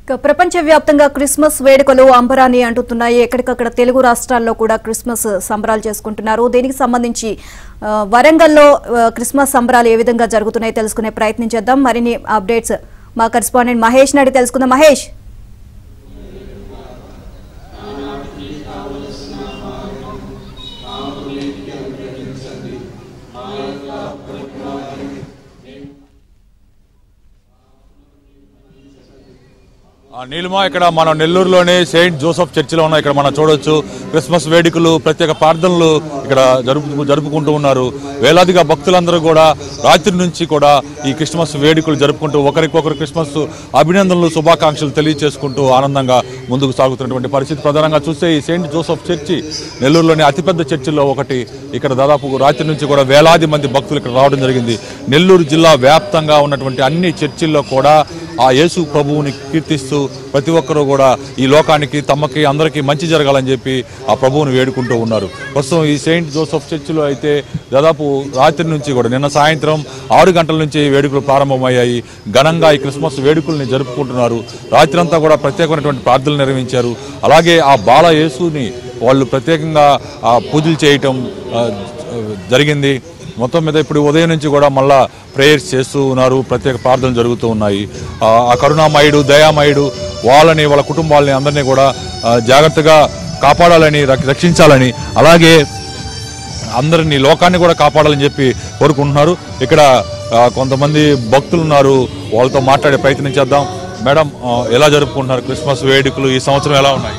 ఇక ప్రపంచవ్యాప్తంగా క్రిస్మస్ వేడుకలు అంబరాన్ని అంటుతున్నాయి ఎక్కడికక్కడ తెలుగు రాష్ట్రాల్లో కూడా క్రిస్మస్ సంబరాలు చేసుకుంటున్నారు దీనికి సంబంధించి ఆ, వరంగల్లో ఆ, క్రిస్మస్ సంబరాలు ఏ విధంగా జరుగుతున్నాయో తెలుసుకునే ప్రయత్నం చేద్దాం మరిన్ని అప్డేట్స్ మా కరెస్పాండెంట్ మహేష్ నాడి తెలుసుకుందాం మహేష్ ఆ నీలిమా ఇక్కడ మనం నెల్లూరులోని సెయింట్ జోసఫ్ చర్చిలో ఉన్నాం ఇక్కడ మనం చూడొచ్చు క్రిస్మస్ వేడుకలు ప్రత్యేక ప్రార్థనలు ఇక్కడ జరుపు జరుపుకుంటూ ఉన్నారు వేలాదిగా భక్తులందరూ కూడా రాత్రి నుంచి కూడా ఈ క్రిస్మస్ వేడుకలు జరుపుకుంటూ ఒకరికొకరు క్రిస్మస్ అభినందనలు శుభాకాంక్షలు తెలియజేసుకుంటూ ఆనందంగా ముందుకు సాగుతున్నటువంటి పరిస్థితి ప్రధానంగా చూస్తే ఈ సెయింట్ జోసఫ్ చర్చి నెల్లూరులోని అతిపెద్ద చర్చిల్లో ఒకటి ఇక్కడ దాదాపు రాత్రి నుంచి కూడా వేలాది మంది భక్తులు ఇక్కడ రావడం జరిగింది నెల్లూరు జిల్లా వ్యాప్తంగా ఉన్నటువంటి అన్ని చర్చిల్లో కూడా ఆ యేసు ప్రభువుని కీర్తిస్తూ ప్రతి ఒక్కరూ కూడా ఈ లోకానికి తమకి అందరికీ మంచి జరగాలని చెప్పి ఆ ప్రభువుని వేడుకుంటూ ఉన్నారు ప్రస్తుతం ఈ సెయింట్ జోసఫ్ చర్చిలో అయితే దాదాపు రాత్రి నుంచి కూడా నిన్న సాయంత్రం ఆరు గంటల నుంచి ఈ వేడుకలు ప్రారంభమయ్యాయి ఘనంగా ఈ క్రిస్మస్ వేడుకల్ని జరుపుకుంటున్నారు రాత్రి అంతా కూడా ప్రత్యేకమైనటువంటి ప్రార్థనలు నిర్వహించారు అలాగే ఆ బాల యేసుని వాళ్ళు ప్రత్యేకంగా ఆ పూజలు చేయటం ఆ, జరిగింది మొత్తం మీద ఇప్పుడు ఉదయం నుంచి కూడా మళ్ళా ప్రేయర్స్ చేస్తూ ఉన్నారు ప్రత్యేక ప్రార్థనలు జరుగుతూ ఉన్నాయి ఆ ఆ కరుణామయుడు దయామయుడు వాళ్ళని వాళ్ళ కుటుంబాలని అందరినీ కూడా ఆ, జాగ్రత్తగా కాపాడాలని రక్ష- రక్షించాలని అలాగే అందరినీ లోకాన్ని కూడా కాపాడాలని చెప్పి కోరుకుంటున్నారు ఇక్కడ ఆ, కొంతమంది భక్తులు ఉన్నారు వాళ్ళతో మాట్లాడే ప్రయత్నం చేద్దాం మేడం ఆ, ఎలా జరుపుకుంటున్నారు క్రిస్మస్ వేడుకలు ఈ సంవత్సరం ఎలా ఉన్నాయి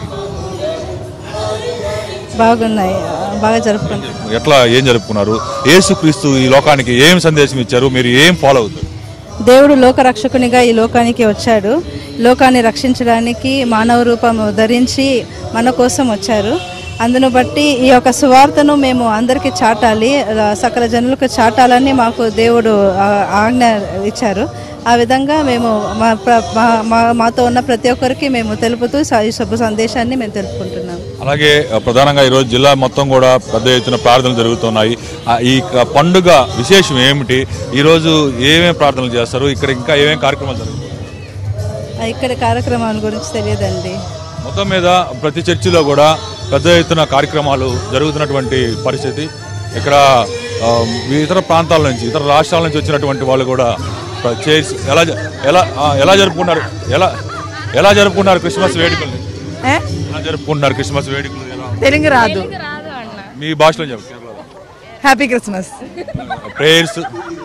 బాగున్నాయి బాగా జరుపుకుంటాం ఎట్లా ఏం జరుపుకున్నారు యేసుక్రీస్తు ఈ లోకానికి ఏం సందేశం ఇచ్చారు మీరు ఏం ఫాలో అవుతారు దేవుడు లోకరక్షకునిగా ఈ లోకానికి వచ్చాడు లోకాన్ని రక్షించడానికి మానవ రూపం ధరించి మన కోసం వచ్చారు అందును బట్టి ఈ యొక్క సువార్తను మేము అందరికీ చాటాలి ఆ, సకల జనులకు చాటాలని మాకు దేవుడు ఆ, ఆజ్ఞ ఇచ్చారు ఆ విధంగా మేము మా ప్ర- మా- మా- మాతో ఉన్న ప్రతి ఒక్కరికి మేము తెలుపుతూ స- ఈ శుభ సందేశాన్ని మేము తెలుపుకుంటున్నాం అలాగే ఆ, ప్రధానంగా ఈరోజు జిల్లా మొత్తం కూడా పెద్ద ఎత్తున ప్రార్థనలు జరుగుతున్నాయి ఆ, ఈ క- పండుగ విశేషం ఏమిటి ఈరోజు ఏమేమి ప్రార్థనలు చేస్తారు ఇక్కడ ఇంకా ఏమేమి కార్యక్రమాలు జరుగుతాయి ఆ, ఇక్కడ కార్యక్రమాల గురించి తెలియదండి మొత్తం మీద ప్రతి చర్చిలో కూడా పెద్ద ఎత్తున కార్యక్రమాలు జరుగుతున్నటువంటి పరిస్థితి ఇక్కడ ఆ, ఇతర ప్రాంతాల నుంచి ఇతర రాష్ట్రాల నుంచి వచ్చినటువంటి వాళ్ళు కూడా చైర్స్ ఎలా జ- ఎలా ఆ, ఎలా జరుపుకున్నారు ఎలా ఎలా జరుపుకున్నారు క్రిస్మస్ వేడుకలు ఎలా జరుపుకుంటున్నారు క్రిస్మస్ వేడుకలు ఎలా తెలుగు రాదు మీ భాషలో చెప్పు కేరళలో happy Christmas prayers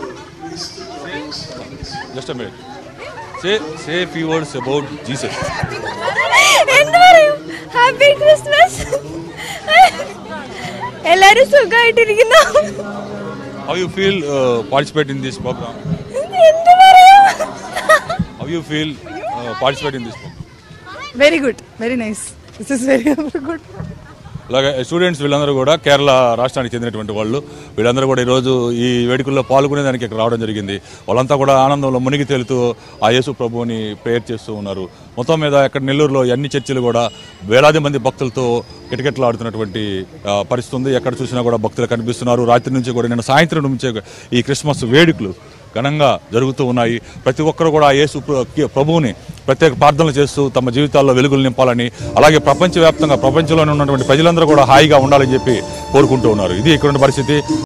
just minute say say few words about Jesus എന്ത് പറയും ഹാപ്പി ക്രിസ്മസ് എല്ലാരും സുഖമായിട്ടിരിക്കുന്നു how you feel participate in this programme എന്ത് പറയും how you feel participate in this programme very good very nice this is very good అలాగే students వీళ్ళందరూ కూడా కేరళ రాష్ట్రానికి చెందినటువంటి వాళ్ళు వీళ్ళందరూ కూడా ఈరోజు ఈ వేడుకల్లో పాల్గొనేదానికి ఇక్కడ రావడం జరిగింది వాళ్ళంతా కూడా ఆనందంలో మునిగి తేలుతూ ఆ యేసు ప్రభువుని ప్రేయర్ చేస్తూ ఉన్నారు మొత్తం మీద ఇక్కడ నెల్లూరులో ఈ అన్ని చర్చిలు కూడా వేలాది మంది భక్తులతో కిటకిటలాడుతున్నటువంటి ఆ, పరిస్థితి ఉంది ఎక్కడ చూసినా కూడా భక్తులు కనిపిస్తున్నారు రాత్రి నుంచి కూడా నిన్న సాయంత్రం నుంచే ఈ క్రిస్మస్ వేడుకలు ఘనంగా జరుగుతూ ఉన్నాయి ప్రతి ఒక్కరు కూడా ఆ యేసు ప్ర- ప్రభువుని ప్రత్యేక ప్రార్థనలు చేస్తూ తమ జీవితాల్లో వెలుగులు నింపాలని అలాగే ప్రపంచవ్యాప్తంగా ప్రపంచంలోనే ఉన్నటువంటి ప్రజలందరూ కూడా హాయిగా ఉండాలని చెప్పి కోరుకుంటూ ఉన్నారు ఇది ఇక్కడ ఉన్న పరిస్థితి